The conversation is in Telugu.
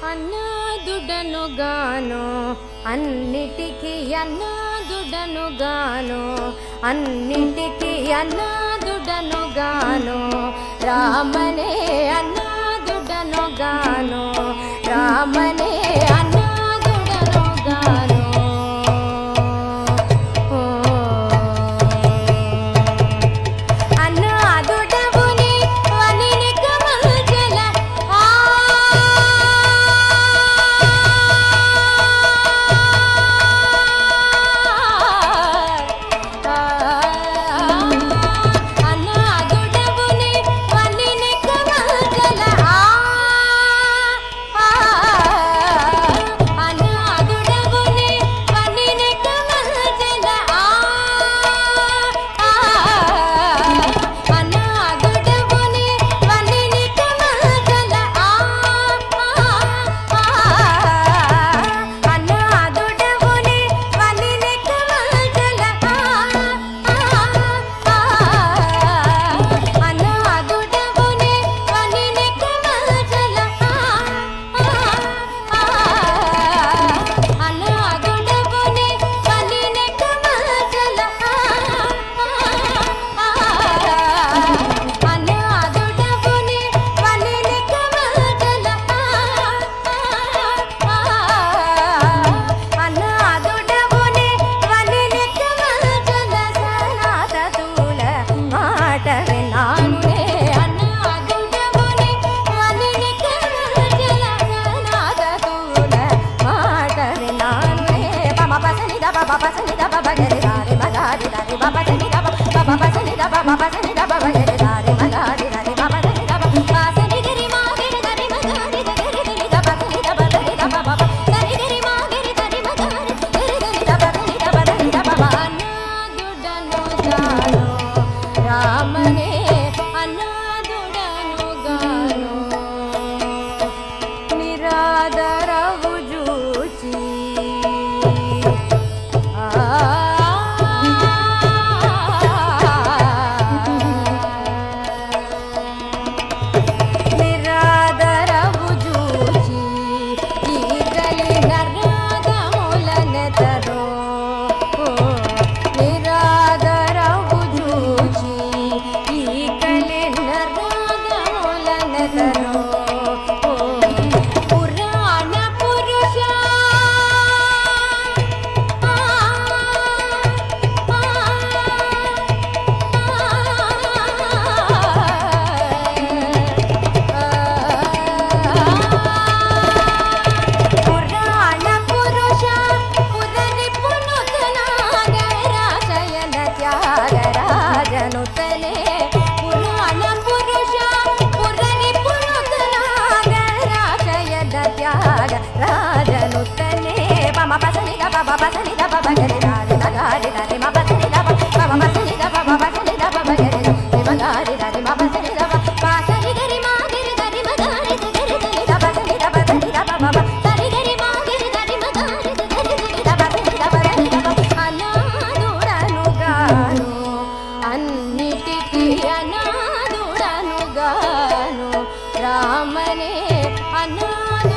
అన్నాదుడను గాను అన్నిటికీ అన్నాదుడను గాను అన్నిటికీ అన్నాదుడను గాను రామనే అన్నాదుడను గాను రామనే అన్నాదుడను గాను ఓ. అన్నాదుడవుని వనిని కమల్జల ఆ అన్నాదుడవుని వనిని కమల్జల ఆ అన్నాదుడవుని వనిని కమల్జల ఆ అన్నాదుడవుని వనిని కమల్జల ఆ అన్నాదుడవుని వనిని కమల్జల అన్నాదుడవుని వనిని కమల్జల అన్నాదుడవుని వనిని కమల్జల అన్నాదుడవుని వనిని కమల్జల అన్నాదుడవుని వనిని కమల్జల సనాతతుల మాట వినానునే అన్నాదుడవుని వనిని కమల్జల సనాతతుల మాట వినానునే పమ పసని దబ ప పసని దబ బగరి దారి మగారి దారి బబ సని దబ పమ పసని దబ ప పసని దబ బగరి దారి మగారి దారి బబ సని దబ పాసని గరి మాగరి దరి మగారి దరి దని దబ సని దబ దరి దబ బబ సని గరి మాగరి దరి మగారి దరి దని దబ సని దబ దరి దబ అన్నాదుడను గాను రామనే అన్నాదుడను గాను నిరాదరవు జూచి నిరాదరవు జూచి ఈగలి నర్నాదములనెతరో నిరాదరవు జూచి ఈగలి నర్నాదములనెతరో పురాణ పురుష పురాణ పురుష పురని పునుతనాగరాశయన త్యాగరాజనుతనే పురాణ పురుష పురని పునుతనాగరాశయన త్యాగ రాజనుతనే పమ పసని దబ బబ సని దబ బగరి దారి మగారి దారి మ పసని దబ పమ పసని దబ బబ సని దబ బగరి దారి మగారి దారి మ పసని దబ పాసని గరి మాగిరి దరి మగారి దరి దరి దబ సని దబ దరి దబ బబ సని గరి మాగిరి దరి మగారి దరి దరి దబ సని దబ దరి దబ అనాదుడను గాను అన్నిటికీ అనాదుడను గాను రామనే అనాదు